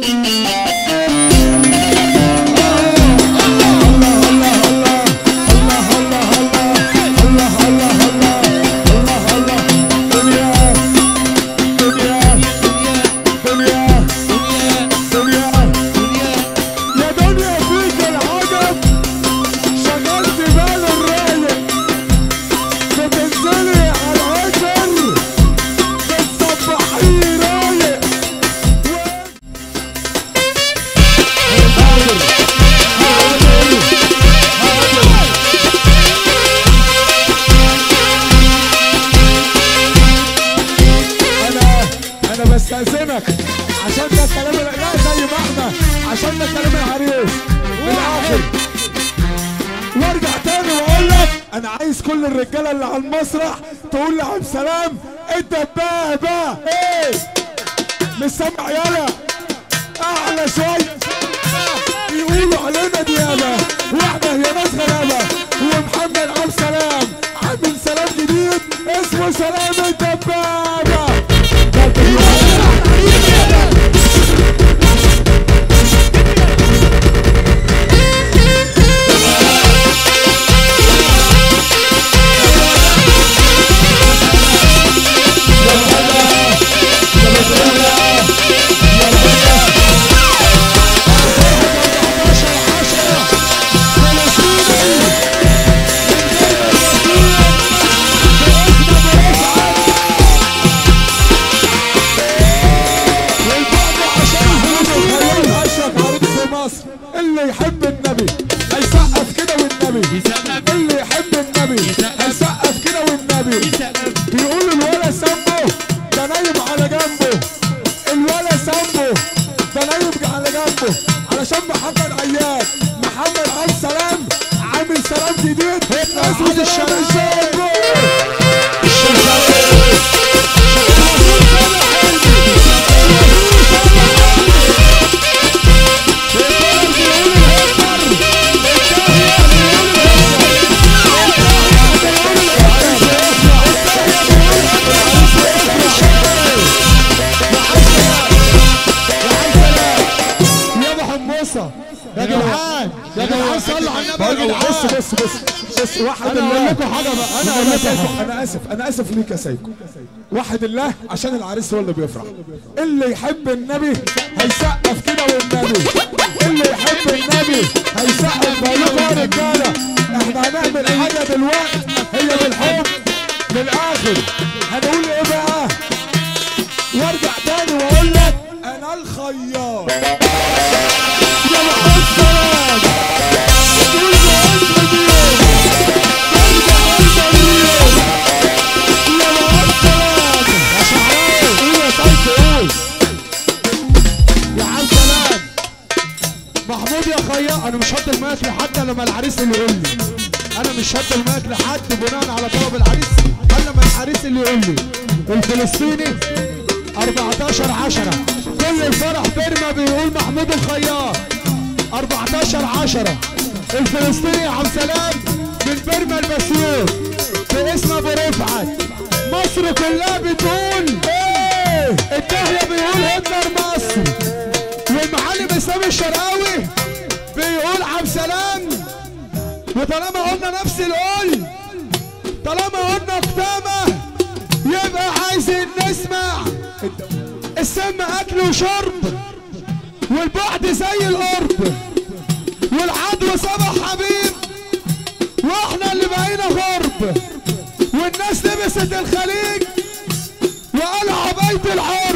يا دنيا فيك العجب شغلت بال الرايق بتنزلي على العشر بتصبحي رايق حاضر حاضر حاضر انا انا بستأذنك عشان ده كلام ال- لا زي ما احنا عشان ده كلام العريس بالاخر وارجع تاني واقول لك انا عايز كل الرجاله اللي على المسرح تقول لعبد سلام الدبابه ايه مش سامع يالا اعلى شويه يقولوا علينا ديابه واحده هي ناس غلابه ومحمد عبد سلام عامل سلام جديد اسمه سلام الدبابه اشرف عريض في مصر اللي يحب النبي هيسقف كده والنبي اللي يحب النبي هيسقف كده والنبي بيقول الولا سامبو ده نايم على جنبه الولا سامبو ده نايم على جنبه علشان محمد عياد محمد عبد سلام عامل سلام جديد اسمه سلام الشامبو يا ابو حمصه يا جدعان يا جدعان صلوا على النبي يا جدعان بص بص بص بص واحد انا الله اقول لكم حاجه بقى انا انا اقول اسف لكم انا اسف انا اسف ليك يا سيكو واحد الله عشان العريس هو اللي بيفرح اللي يحب النبي هيسقف كده والنبي اللي يحب النبي هيسقف بقولكم يا رجاله احنا هنعمل حاجه دلوقتي هي بالحب للاخر هنقول ايه بقى وارجع تاني واقول لك انا الخياط يا محمد سلام قول باسم دين ارجع ارجع ليه يا محمد سلام يا شعراوي قول يا سيد قول يا عم سلام محمود يا خياط انا مش هدي المايك لحد لما العريس اللي يقول لي انا مش هدي المايك لحد بناء على طلب العريس الا لما العريس اللي يقول لي الفلسطيني 14 10 كل الفرح بيرما بيقول محمود الخياط 14 10 الفلسطيني يا عم سلام من بيرما البسيوط باسم ابو رفعت مصر كلها بتقول ايه الدهيه بيقول هتلر مصر والمعلم اسلام الشرقاوي بيقول عبد سلام وطالما قلنا نفس القول طالما قلنا قدامه يبقى عايزين نسمع السم اكل وشرب والبعد زي القرب والعدو صبح حبيب واحنا اللي بقينا غرب والناس لبست الخليج وقلعوا بيت العار